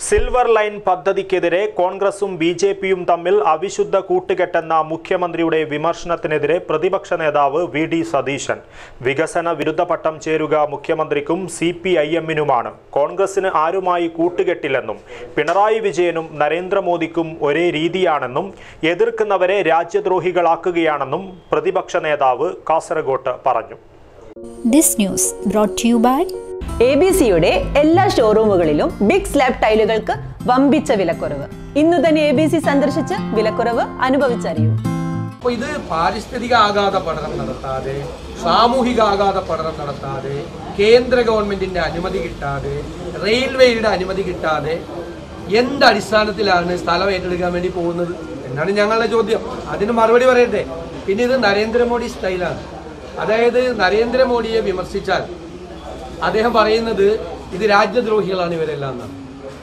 silver line പദ്ധതിക്കെതിരെ കോൺഗ്രസും B J പിയും തമ്മിൽ അവിശുദ്ധ കൂട്ടുകെട്ടെന്ന മുഖ്യമന്ത്രിയുടെ വിമർശനത്തിനെതിരെ പ്രതിപക്ഷ നേതാവ് വി ഡി സതീശൻ വികസന വിരുദ്ധ പട്ടം ചേരുക മുഖ്യമന്ത്രിക്കും സി പി ഐ എമ്മിനുമാണ് കോൺഗ്രസിന് ആരുമായി കൂട്ടുകെട്ടില്ലെന്നും പിണറായി വിജയനും നരേന്ദ്രമോദിക്കും ഒരേ രീതിയാണെന്നും എതിർക്കുന്നവരെ രാജ്യദ്രോഹികളാക്കുകയാണെന്നും പ്രതിപക്ഷ നേതാവ് കാസർഗോട്ട് പറഞ്ഞു This news brought to you by A B സിയുടെ എല്ലാ ഷോറൂമുകളിലും ബിഗ് സ്ലാബ് ടൈലുകൾക്ക് വമ്പിച്ച വിലക്കുറവ് ഇന്നു തന്നെ എ ബി സി സന്ദർശിച്ച് വിലക്കുറവ് അനുഭവിച്ചറിയൂ അപ്പൊ ഇത് പാരിസ്ഥിതിക ആഘാത പഠനം നടത്താതെ സാമൂഹിക ആഘാത പഠനം നടത്താതെ കേന്ദ്ര ഗവൺമെന്റിന്റെ അനുമതി കിട്ടാതെ റെയിൽവേയുടെ അനുമതി കിട്ടാതെ എന്ത് അടിസ്ഥാനത്തിലാണ് സ്ഥലം ഏറ്റെടുക്കാൻ വേണ്ടി പോകുന്നത് എന്നാണ് ഞങ്ങളുടെ ചോദ്യം അതിന് മറുപടി പറയട്ടെ പിന്നെ ഇത് നരേന്ദ്രമോദി സ്റ്റൈലാണ് അതായത് നരേന്ദ്രമോദിയെ വിമർശിച്ചാൽ അദ്ദേഹം പറയുന്നത് ഇത് രാജ്യദ്രോഹികളാണ് ഇവരെല്ലാം എന്നാണ്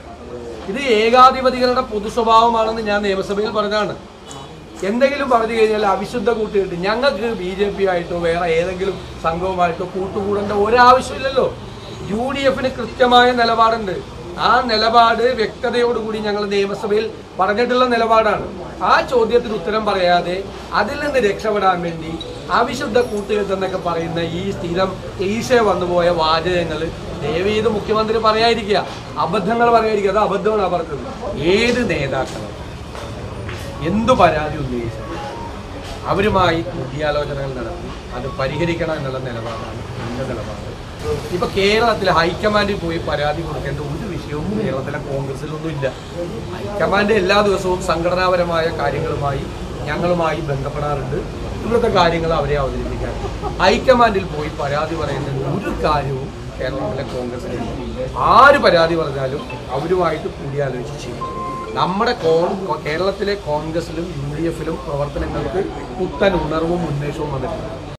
ഇത് ഏകാധിപതികളുടെ പൊതു സ്വഭാവമാണെന്ന് ഞാൻ നിയമസഭയിൽ പറഞ്ഞതാണ് എന്തെങ്കിലും പറഞ്ഞു കഴിഞ്ഞാൽ അവിശുദ്ധ കൂട്ടുകെട്ട് ഞങ്ങൾക്ക് ബി ജെ പി ആയിട്ടോ വേറെ ഏതെങ്കിലും സംഘവുമായിട്ടോ കൂട്ടുകൂടേണ്ട ഒരാവശ്യമില്ലല്ലോ യു ഡി എഫിന് കൃത്യമായ നിലപാടുണ്ട് ആ നിലപാട് വ്യക്തതയോടുകൂടി ഞങ്ങൾ നിയമസഭയിൽ പറഞ്ഞിട്ടുള്ള നിലപാടാണ് ആ ചോദ്യത്തിന് ഉത്തരം പറയാതെ അതിൽ നിന്ന് രക്ഷപ്പെടാൻ വേണ്ടി അവിശുദ്ധ കൂട്ടുകെട്ട് എന്നൊക്കെ പറയുന്ന ഈ സ്ഥിരം ഈശ വന്നുപോയ വാചകങ്ങൾ ദയവ് ചെയ്ത് മുഖ്യമന്ത്രി പറയാതിരിക്കുക അബദ്ധങ്ങൾ പറയാതിരിക്കുക അത് അബദ്ധമാണ് പറഞ്ഞത് ഏത് നേതാക്കളും എന്തു പരാതി ഉന്നയിച്ചാലും അവരുമായി കൂടിയാലോചനകൾ നടത്തി അത് പരിഹരിക്കണം എന്നുള്ള നിലപാടാണ് എന്റെ നിലപാട് ഇപ്പൊ കേരളത്തിലെ ഹൈക്കമാൻഡിൽ പോയി പരാതി കൊടുക്കേണ്ട ഒരു വിഷയവും കേരളത്തിലെ കോൺഗ്രസിലൊന്നും ഇല്ല ഹൈക്കമാൻഡ് എല്ലാ ദിവസവും സംഘടനാപരമായ കാര്യങ്ങളുമായി ഞങ്ങളുമായി ബന്ധപ്പെടാറുണ്ട് ഇവിടുത്തെ കാര്യങ്ങൾ അവരെ അവതരിപ്പിക്കാൻ ഹൈക്കമാൻഡിൽ പോയി പരാതി പറയുന്ന ഒരു കാര്യവും കേരളത്തിലെ കോൺഗ്രസിൽ ആര് പരാതി പറഞ്ഞാലും അവരുമായിട്ട് കൂടിയാലോചിച്ച് ചെയ്യും നമ്മുടെ കോൺ കേരളത്തിലെ കോൺഗ്രസിലും യു ഡി എഫിലും പ്രവർത്തനങ്ങൾക്ക് പുത്തൻ ഉണർവും ഉന്മേഷവും വന്നിട്ടുണ്ട്